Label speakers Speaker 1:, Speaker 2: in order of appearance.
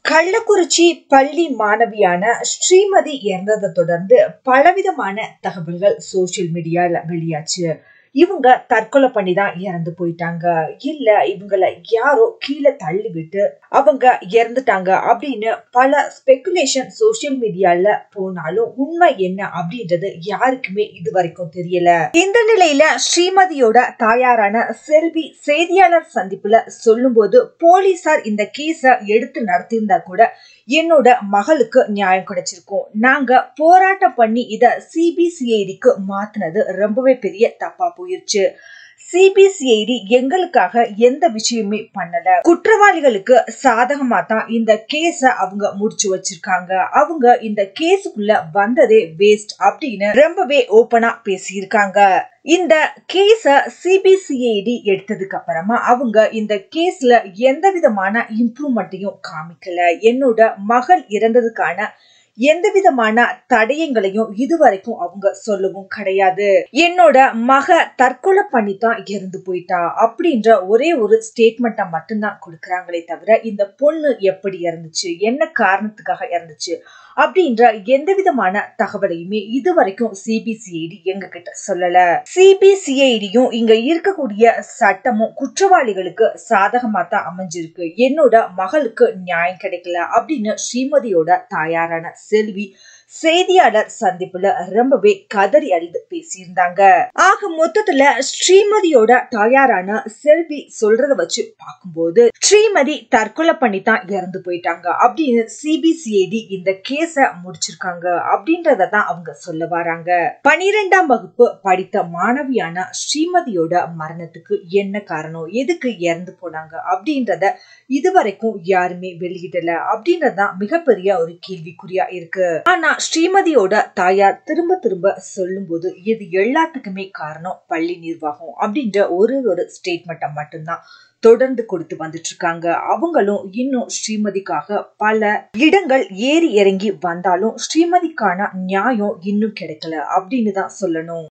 Speaker 1: கள்ளக்குறிச்சி பள்ளி மாணவியான ஸ்ரீமதி இறந்ததை தொடர்ந்து பலவிதமான தகவல்கள் சோசியல் மீடியால வெளியாச்சு இவங்க தற்கொலை பண்ணி தான் இறந்து போயிட்டாங்க இல்ல இவங்கள யாரோ கீழே தள்ளி விட்டு அவங்க இறந்துட்டாங்க அப்படின்னு பல ஸ்பெகுலேஷன் சோசியல் மீடியால போனாலும் உண்மை என்ன அப்படின்றது யாருக்குமே இது வரைக்கும் தெரியல இந்த நிலையில ஸ்ரீமதியோட தாயாரான செல்வி செய்தியாளர் சந்திப்புல சொல்லும்போது போலீசார் இந்த கேஸ எடுத்து நடத்தியிருந்தா கூட என்னோட மகளுக்கு நியாயம் கிடைச்சிருக்கும் நாங்க போராட்டம் பண்ணி இத சிபிசிஐடிக்கு மாத்தினது ரொம்பவே பெரிய தப்பா போயிருச்சு சிபிசிஐடி எங்களுக்காக எந்த விஷயமே பண்ணல குற்றவாளிகளுக்கு சாதகமா தான் இந்த கேஸ அவங்க முடிச்சு வச்சிருக்காங்க அவங்க இந்த கேஸுக்குள்ள வந்ததே வேஸ்ட் அப்படின்னு ரொம்பவே ஓபனா பேசியிருக்காங்க இந்த கேஸ சிபிசிஐடி எடுத்ததுக்கு அப்புறமா அவங்க இந்த கேஸ்ல எந்த விதமான இம்ப்ரூவ்மெண்ட்டையும் காமிக்கல என்னோட மகள் இறந்ததுக்கான எந்த விதமான தடயங்களையும் இதுவரைக்கும் அவங்க சொல்லவும் கிடையாது என்னோட மக தற்கொலை பண்ணி தான் இறந்து போயிட்டா அப்படின்ற ஒரே ஒரு ஸ்டேட்மெண்ட்டை மட்டும்தான் கொடுக்குறாங்களே தவிர இந்த பொண்ணு எப்படி இறந்துச்சு என்ன காரணத்துக்காக இறந்துச்சு அப்படின்ற எந்த விதமான தகவலையுமே இதுவரைக்கும் சிபிசிஐடி எங்க கிட்ட சொல்லல சிபிசிஐடியும் இங்க இருக்கக்கூடிய சட்டமும் குற்றவாளிகளுக்கு சாதகமா தான் அமைஞ்சிருக்கு என்னோட மகளுக்கு நியாயம் கிடைக்கல அப்படின்னு ஸ்ரீமதியோட தாயாரான செல்வி செய்தியாளர் சந்திப்புல ரொம்பவே கதறி அழுது பேசியிருந்தாங்க ஆக மொத்தத்துல ஸ்ரீமதியோட தாயாரான செல்வி சொல்றத வச்சு பார்க்கும்போது ஸ்ரீமதி தற்கொலை பண்ணி தான் இறந்து போயிட்டாங்க அப்படின்னு சிபிசிஐடி இந்த கேஸ முடிச்சிருக்காங்க அப்படின்றத தான் அவங்க சொல்ல வராங்க பனிரெண்டாம் வகுப்பு படித்த மாணவியான ஸ்ரீமதியோட மரணத்துக்கு என்ன காரணம் எதுக்கு இறந்து போனாங்க அப்படின்றத இதுவரைக்கும் யாருமே வெளியிடல அப்படின்றதுதான் மிகப்பெரிய ஒரு கேள்விக்குறியா இருக்கு ஆனா ஸ்ரீமதியோட தாயார் திரும்ப திரும்ப சொல்லும்போது இது எல்லாத்துக்குமே காரணம் பள்ளி நிர்வாகம் அப்படின்ற ஒரு ஒரு ஸ்டேட்மெண்ட்டை மட்டும்தான் தொடர்ந்து கொடுத்து வந்துட்டு இருக்காங்க அவங்களும் இன்னும் ஸ்ரீமதிக்காக பல இடங்கள் ஏறி இறங்கி வந்தாலும் ஸ்ரீமதிக்கான நியாயம் இன்னும் கிடைக்கல அப்படின்னு தான் சொல்லணும்